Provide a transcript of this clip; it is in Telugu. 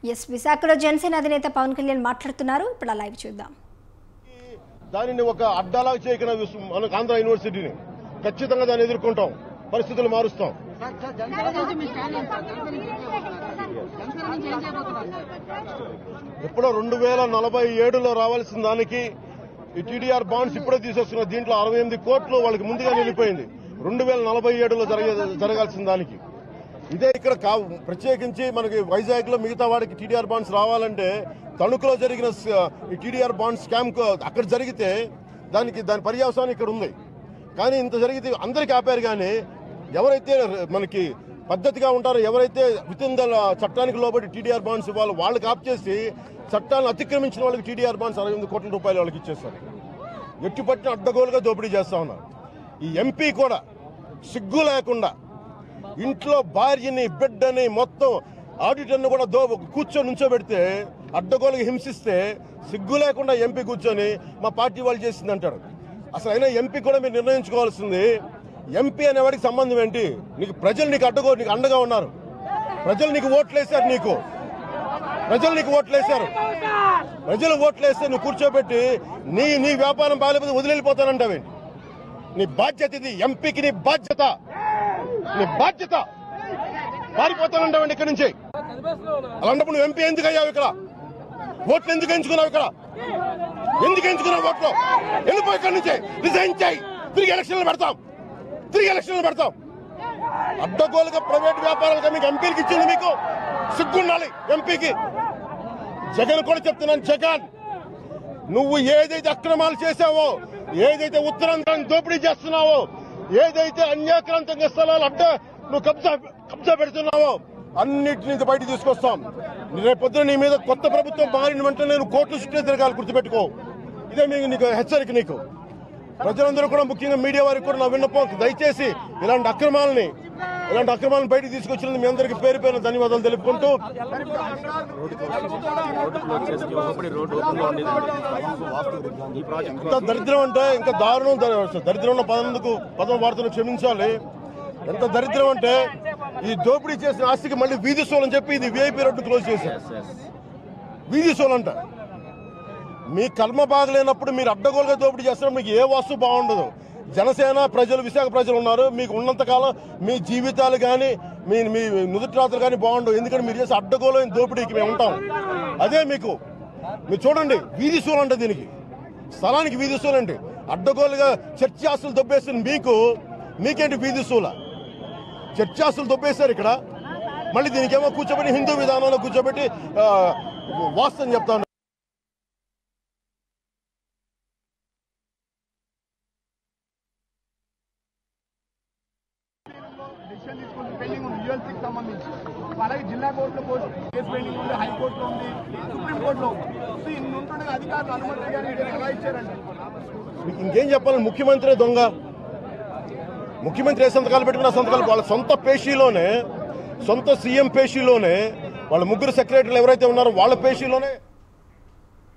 ఎస్ విశాఖలో జనసేన అధినేత పవన్ కళ్యాణ్ మాట్లాడుతున్నారు ఇప్పుడు ఆ లైవ్ చూద్దాం దానిని ఒక అడ్డాలాగా చేయకుండా విశ్వ- మనకు ఆంధ్ర యూనివర్సిటీని ఖచ్చితంగా దాన్ని ఎదుర్కొంటాం పరిస్థితులు మారుస్తాం సార్ సార్ జనసేన నుంచి మీ స్టాండ్ ఏంటి సార్ జనసేన నుంచి ఏం చేయబోతున్నారు జనసేన నుంచి ఏం చేయబోతున్నారు సార్ ఎప్పుడో రెండు వేల నలభై ఏడులో రావాల్సిన దానికి ఈ టీడీఆర్ బాండ్స్ ఇప్పుడే తీసేస్తున్న దీంట్లో అరవై ఎనిమిది కోట్లు వాళ్ళకి ముందుగా వెళ్ళిపోయింది రెండు వేల నలభై ఏడులో జరిగే జరగాల్సిన దానికి ఇదే ఇక్కడ కా ప్రత్యేకించి మనకి వైజాగ్ లో మిగతా వాడికి టీడీఆర్ బాండ్స్ రావాలంటే తణుకులో జరిగిన స- ఈ టీడీఆర్ బాండ్ స్కామ్ కు- అక్కడ జరిగితే దానికి దాని పర్యావసానం ఇక్కడ ఉంది కానీ ఇంత జరిగితే అందరికీ ఆపారు కానీ ఎవరైతే మనకి పద్ధతిగా ఉంటారో ఎవరైతే వితిన్ ద చట్టానికి లోబడి టీడీఆర్ బాండ్స్ ఇవ్వాలో వాళ్ళకి ఆప్ చేసి చట్టాలను అతిక్రమించిన వాళ్ళకి టీడీఆర్ బాండ్స్ అరవై ఎనిమిది కోట్ల రూపాయలు వాళ్ళకి ఇచ్చేస్తారు ఎట్టి పట్టిన అడ్డగోలుగా దోపిడీ చేస్తా ఉన్నారు ఈ ఎంపీ కూడా సిగ్గు లేకుండా ఇంట్లో భార్యని బిడ్డని మొత్తం ఆడిటర్ను కూడా దో కూర్చొని నుంచోబెడితే అడ్డగోలుగా హింసిస్తే సిగ్గు లేకుండా ఎంపీ కూర్చొని మా పార్టీ వాళ్ళు చేసింది అంటాడు అసలు అయినా ఎంపీ కూడా మీరు నిర్ణయించుకోవాల్సింది ఎంపీ అనేవాడికి సంబంధం ఏంటి నీకు ప్రజలు నీకు అడ్డగో నీకు అండగా ఉన్నారు ప్రజలు నీకు ఓట్లేశారు నీకు ప్రజలు నీకు ఓట్లేశారు ప్రజలు ఓట్లేస్తే నువ్వు కూర్చోబెట్టి నీ నీ వ్యాపారం బాగాలేకపోతే వదిలిపోతానంటావేంటి నీ బాధ్యత ఇది ఎంపీకి నీ బాధ్యత నీ బాధ్యత పారిపోతానంటావండి ఇక్కడి నుంచి అలాంటప్పుడు నువ్వు ఎంపీ ఎందుకు అయ్యావు ఇక్కడ ఓట్లు ఎందుకు ఎంచుకున్నావు ఇక్కడ ఎందుకు ఎంచుకున్నావు ఓట్లు వెళ్ళిపో ఇక్కడి నుంచి రిజైన్ చేయి తిరిగి ఎలక్షన్లు పెడతాం తిరిగి ఎలక్షన్లు పెడతాం అడ్డగోలుగా ప్రైవేట్ వ్యాపారాలుగా మీకు ఎంపీలకి ఇచ్చింది మీకు సిగ్గుండాలి ఎంపీకి జగన్ కూడా చెప్తున్నాను జగన్ నువ్వు ఏదైతే అక్రమాలు చేశావో ఏదైతే ఉత్తరాంధ్రాన్ని దోపిడీ చేస్తున్నావో ఏదైతే అన్యాక్రాంతంగా స్థలాలు అడ్డ నువ్వు కబ్జా కబ్జా పెడుతున్నావో అన్నిటిని బయట తీసుకొస్తాం రేపొద్దున నీ మీద కొత్త ప్రభుత్వం మారిన వెంటనే నేను కోర్టు చుట్టే తిరగాలి గుర్తుపెట్టుకో ఇదే మీకు నీకు హెచ్చరిక నీకు ప్రజలందరూ కూడా ముఖ్యంగా మీడియా వారికి కూడా నా విన్నపం దయచేసి ఇలాంటి అక్రమాలని ఇలాంటి అక్రమాలను బయటకు తీసుకొచ్చినందుకు మీ అందరికీ పేరు పేరు ధన్యవాదాలు తెలుపుకుంటూ ఎంత దరిద్రం అంటే ఇంకా దారుణం ద- దరిద్రం ఉన్న పదందుకు పదం వార్తను క్షమించాలి ఎంత దరిద్రం అంటే ఈ దోపిడీ చేసిన ఆస్తికి మళ్ళీ వీధి సోల్ అని చెప్పి ఇది విఐపి రోడ్డు క్లోజ్ చేశారు వీధి సోల్ అంట మీ కర్మ బాగలేనప్పుడు మీరు అడ్డగోలుగా దోపిడీ చేస్తారు మీకు ఏ వస్తువు బాగుండదు జనసేన ప్రజలు విశాఖ ప్రజలు ఉన్నారు మీకు ఉన్నంత కాలం మీ జీవితాలు కానీ మీ మీ నుదుటి రాత్రులు కానీ బాగుండవు ఎందుకంటే మీరు చేసే అడ్డగోలైన దోపిడీకి మేము ఉంటాం అదే మీకు మీరు చూడండి వీధి సూలు అంటే దీనికి స్థలానికి వీధి సూలు అంటే అడ్డగోలుగా చర్చి ఆస్తులు దొబ్బేసిన మీకు మీకేంటి వీధి సూల చర్చి ఆస్తులు దొబ్బేశారు ఇక్కడ మళ్ళీ దీనికేమో కూర్చోబెట్టి హిందూ విధానంలో కూర్చోబెట్టి ఆ, వాస్తవం చెప్తా ఉన్నారు. డిసిషన్ తీసుకుంది పెండింగ్ ఉంది యూఎల్సీకి సంబంధించి అలాగే జిల్లా కోర్టులో కోర్టు కేసు పెండింగ్ ఉంది హైకోర్టులో ఉంది సుప్రీం కోర్టులో ఉంది సో ఇన్ని ఉంటుండగా అధికారులు అనుమతి గారు వీటిని ఎలా ఇచ్చారండి మీకు ఇంకేం చెప్పాలి ముఖ్యమంత్రి దొంగ ముఖ్యమంత్రి ఏ సంతకాలు పెట్టుకున్న సంతకాలు వాళ్ళ సొంత పేషీలోనే సొంత సీఎం పేషీలోనే వాళ్ళ ముగ్గురు సెక్రటరీలు ఎవరైతే ఉన్నారో వాళ్ళ పేషీలోనే